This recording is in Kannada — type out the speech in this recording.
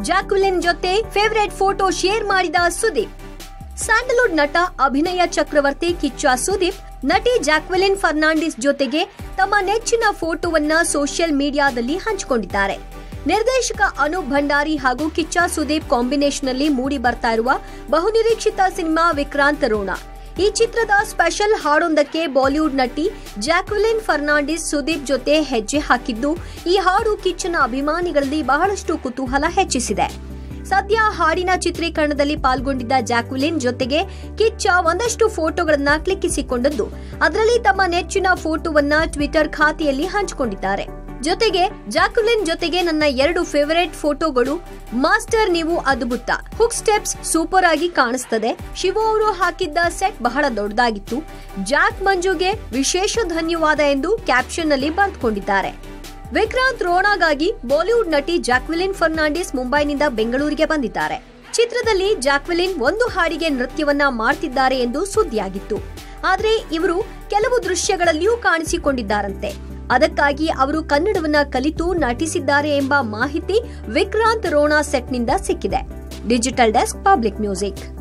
ಜಾಕ್ವಿಲಿನ್ ಜೊತೆ ಫೇವರೇಟ್ ಫೋಟೋ ಶೇರ್ ಮಾಡಿದ ಸುದೀಪ್ ಸ್ಯಾಂಡಲ್ವುಡ್ ನಟ ಅಭಿನಯ ಚಕ್ರವರ್ತಿ ಕಿಚ್ಚ ಸುದೀಪ್ ನಟಿ ಜಾಕ್ವೆಲಿನ್ ಫರ್ನಾಂಡಿಸ್ ಜೊತೆಗೆ ತಮ್ಮ ನೆಚ್ಚಿನ ಫೋಟೋವನ್ನ ಸೋಷಿಯಲ್ ಮೀಡಿಯಾದಲ್ಲಿ ಹಂಚಿಕೊಂಡಿದ್ದಾರೆ ನಿರ್ದೇಶಕ ಅನೂಪ್ ಭಂಡಾರಿ ಹಾಗೂ ಕಿಚ್ಚ ಸುದೀಪ್ ಕಾಂಬಿನೇಷನ್ ಅಲ್ಲಿ ಮೂಡಿ ಬರ್ತಾ ಇರುವ ಬಹುನಿರೀಕ್ಷಿತ ಸಿನಿಮಾ ವಿಕ್ರಾಂತ್ ರೋಣ ಈ ಚಿತ್ರದ ಸ್ಪೆಷಲ್ ಹಾಡೊಂದಕ್ಕೆ ಬಾಲಿವುಡ್ ನಟಿ ಜಾಕ್ವೆಲಿನ್ ಫರ್ನಾಂಡಿಸ್ ಸುದೀಪ್ ಜೊತೆ ಹೆಜ್ಜೆ ಹಾಕಿದ್ದು ಈ ಹಾಡು ಕಿಚ್ಚನ ಅಭಿಮಾನಿಗಳಲ್ಲಿ ಬಹಳಷ್ಟು ಕುತೂಹಲ ಹೆಚ್ಚಿಸಿದೆ ಸದ್ಯ ಹಾಡಿನ ಚಿತ್ರೀಕರಣದಲ್ಲಿ ಪಾಲ್ಗೊಂಡಿದ್ದ ಜಾಕ್ವಿಲಿನ್ ಜೊತೆಗೆ ಕಿಚ್ಚ ಒಂದಷ್ಟು ಫೋಟೋಗಳನ್ನ ಕ್ಲಿಕ್ಕಿಸಿಕೊಂಡದ್ದು ಅದರಲ್ಲಿ ತಮ್ಮ ನೆಚ್ಚಿನ ಫೋಟೋವನ್ನ ಟ್ವಿಟರ್ ಖಾತೆಯಲ್ಲಿ ಹಂಚಿಕೊಂಡಿದ್ದಾರೆ ಜೊತೆಗೆ ಜಾಕ್ವಿಲಿನ್ ಜೊತೆಗೆ ನನ್ನ ಎರಡು ಫೇವರೇಟ್ ಫೋಟೋಗಳು ಮಾಸ್ಟರ್ ನೀವು ಅದ್ಭುತ ಹುಕ್ ಸ್ಟೆಪ್ಸ್ ಸೂಪರ್ ಆಗಿ ಕಾಣಿಸ್ತದೆ ಶಿವು ಅವರು ಹಾಕಿದ್ದ ಸೆಟ್ ಬಹಳ ದೊಡ್ಡದಾಗಿತ್ತು ಜಾಕ್ ಮಂಜುಗೆ ವಿಶೇಷ ಧನ್ಯವಾದ ಎಂದು ಕ್ಯಾಪ್ಷನ್ ನಲ್ಲಿ ಬರೆದುಕೊಂಡಿದ್ದಾರೆ ವಿಕ್ರಾಂತ್ ರೋಣಾಗಾಗಿ ಬಾಲಿವುಡ್ ನಟಿ ಜಾಕ್ವಿಲಿನ್ ಫರ್ನಾಂಡಿಸ್ ಮುಂಬೈನಿಂದ ಬೆಂಗಳೂರಿಗೆ ಬಂದಿದ್ದಾರೆ ಚಿತ್ರದಲ್ಲಿ ಜಾಕ್ವಿಲಿನ್ ಒಂದು ಹಾಡಿಗೆ ನೃತ್ಯವನ್ನ ಮಾಡ್ತಿದ್ದಾರೆ ಎಂದು ಸುದ್ದಿಯಾಗಿತ್ತು ಆದ್ರೆ ಇವರು ಕೆಲವು ದೃಶ್ಯಗಳಲ್ಲಿಯೂ ಕಾಣಿಸಿಕೊಂಡಿದ್ದಾರಂತೆ ಅದಕ್ಕಾಗಿ ಅವರು ಕನ್ನಡವನ್ನ ಕಲಿತು ನಟಿಸಿದ್ದಾರೆ ಎಂಬ ಮಾಹಿತಿ ವಿಕ್ರಾಂತ್ ರೋಣಾ ಸೆಟ್ನಿಂದ ಸಿಕ್ಕಿದೆ ಡಿಜಿಟಲ್ ಡೆಸ್ಕ್ ಪಬ್ಲಿಕ್ ಮ್ಯೂಸಿಕ್